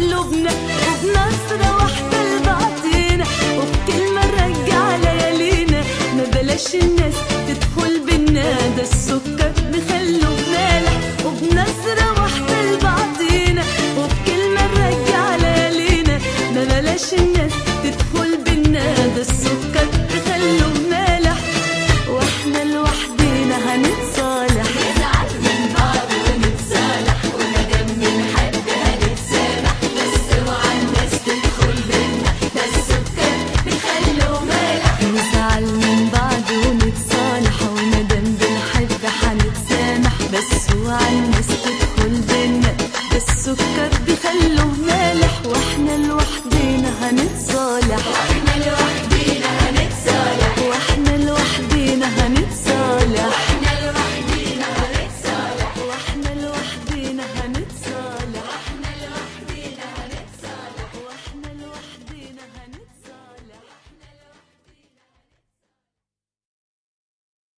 قلوبنا وبنظرة واحدة لبعضينا وبكلمة نرجع ليالينا ما بلاش الناس تدخل بينا ده السكر بخلو بمالح وبنظرة واحدة لبعضينا وبكلمة نرجع ليالينا ما بلاش الناس تدخل بينا ده السكر بخلو بمالح واحنا لوحدينا هنتصالح نزعل من بعض ونتصالح وندم بنحب هنتسامح بس اوعى الناس تدخل بينا ده السكر بيخلوا مالح نزعل من بعض ونتصالح وندم بنحب هنتسامح بس اوعى الناس تدخل بينا ده السكر